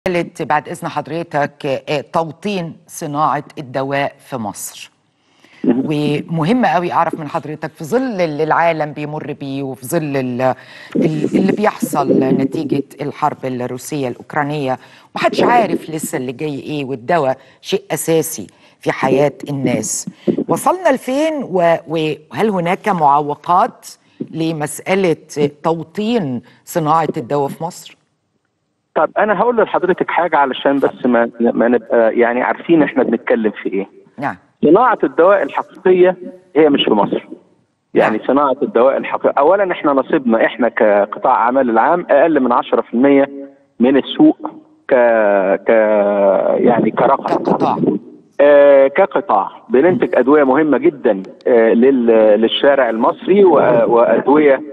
قالت بعد إذن حضرتك آه، توطين صناعة الدواء في مصر ومهم قوي أعرف من حضرتك في ظل اللي العالم بيمر بيه وفي ظل ال- ال- اللي بيحصل نتيجة الحرب الروسية الأوكرانية محدش عارف لسه اللي جاي إيه والدواء شيء أساسي في حياة الناس وصلنا لفين و- وهل هناك معوقات لمسألة توطين صناعة الدواء في مصر؟ طب انا هقول لحضرتك حاجه علشان بس ما ما نبقى يعني عارفين احنا بنتكلم في ايه نعم صناعه الدواء الحقيقيه هي مش في مصر يعني صناعه الدواء الحقيقيه اولا احنا نصيبنا احنا كقطاع اعمال العام اقل من 10% من السوق ك ك يعني كرقم كقطاع آه، كقطاع بننتج ادويه مهمه جدا آه، لل- للشارع المصري و- وادويه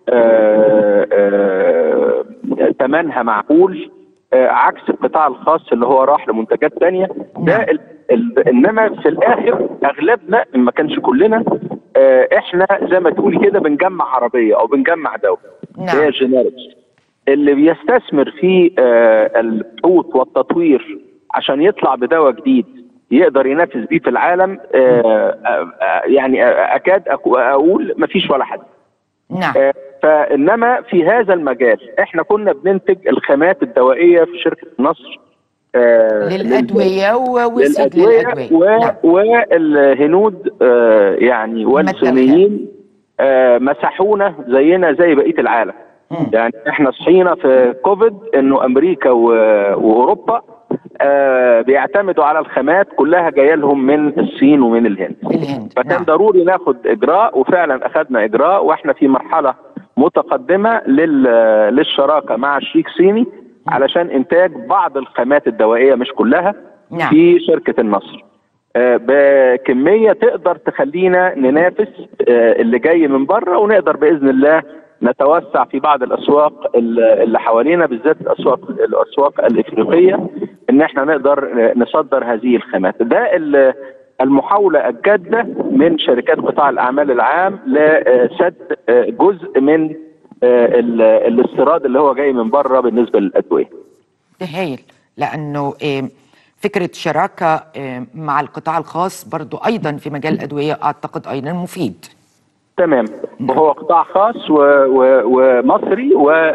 آه، آه، ثمنها معقول آه، عكس القطاع الخاص اللي هو راح لمنتجات تانية ده ال- ال- انما في الاخر اغلبنا إن ما كانش كلنا آه، احنا زي ما تقولي كده بنجمع عربيه او بنجمع دواء نعم. هي الجينيركس اللي بيستثمر في آه، البحوث والتطوير عشان يطلع بدواء جديد يقدر ينافس بيه في العالم آه، آه، آه، يعني آه، اكاد أك- اقول مفيش ولا حد نعم آه، فانما في هذا المجال احنا كنا بننتج الخامات الدوائيه في شركه نصر آه، للأدوية و- وسيد للادويه للأدوية و... نعم. والهنود آه، يعني والصينيين آه، مسحونا زينا زي بقيه العالم مم. يعني احنا صحينا في كوفيد انه امريكا و... واوروبا آه، بيعتمدوا على الخامات كلها جايه لهم من الصين ومن الهند الهند فكان نعم. ضروري ناخد اجراء وفعلا اخذنا اجراء واحنا في مرحله متقدمه لل... للشراكه مع شريك صيني علشان انتاج بعض الخامات الدوائيه مش كلها نعم. في شركه النصر آه، بكميه تقدر تخلينا ننافس آه، اللي جاي من بره ونقدر باذن الله نتوسع في بعض الاسواق ال- اللي حوالينا بالذات الاسواق الاسواق الافريقيه ان احنا نقدر آه، نصدر هذه الخامات ده ال- المحاوله الجاده من شركات قطاع الاعمال العام لسد آه، جزء من آه، ال- الاستيراد اللي هو جاي من بره بالنسبه للادويه ده هايل لأنه آه، فكرة شراكة آه، مع القطاع الخاص برضو أيضا في مجال الأدوية أعتقد أيضا مفيد تمام وهو قطاع خاص و... و... ومصري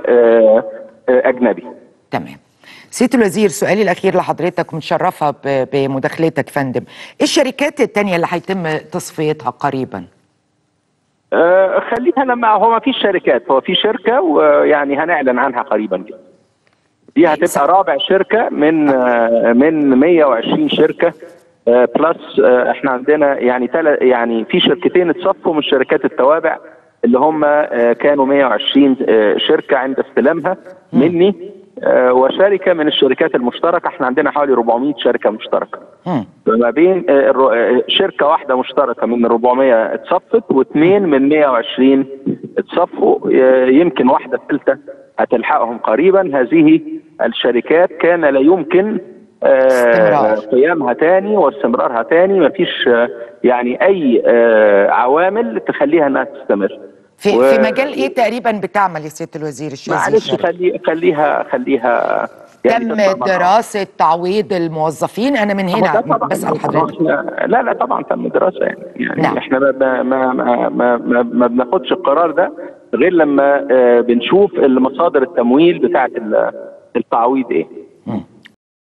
واجنبي تمام سيادة الوزير سؤالي الأخير لحضرتك متشرفة ب- بمداخلتك فندم إيه الشركات التانية اللي هيتم تصفيتها قريبا؟ آه، خليها لما هو ما فيش شركات هو في شركه ويعني هنعلن عنها قريبا جدا دي هتبقى رابع شركه من آه، من 120 شركه آه، بلس آه، احنا عندنا يعني تل يعني في شركتين اتصفوا من شركات التوابع اللي هم آه، كانوا 120 آه، شركه عند استلامها مني آه، وشركه من الشركات المشتركه احنا عندنا حوالي 400 شركه مشتركه مم. ما بين آه، الر- آه، شركه واحده مشتركه من 400 اتصفت واثنين من 120 اتصفوا آه، يمكن واحده ثالثه هتلحقهم قريبا هذه الشركات كان لا يمكن آه، استمرار. قيامها تاني واستمرارها تاني ما فيش يعني اي آه، عوامل تخليها انها تستمر في, و- في مجال إيه تقريبا بتعمل يا سيادة الوزير الشاذلي معلش الشركة؟ خلي خليها خليها يعني تم تطلع مرة. دراسة تعويض الموظفين أنا من هو هنا ده طبعاً. بسأل حضرتك إحنا- لا لا طبعا تم دراسه يعني يعني نعم. احنا ما ما ما ما, ما, ما, ما بناخدش القرار ده غير لما آه، بنشوف مصادر التمويل بتاعه ال- التعويض ايه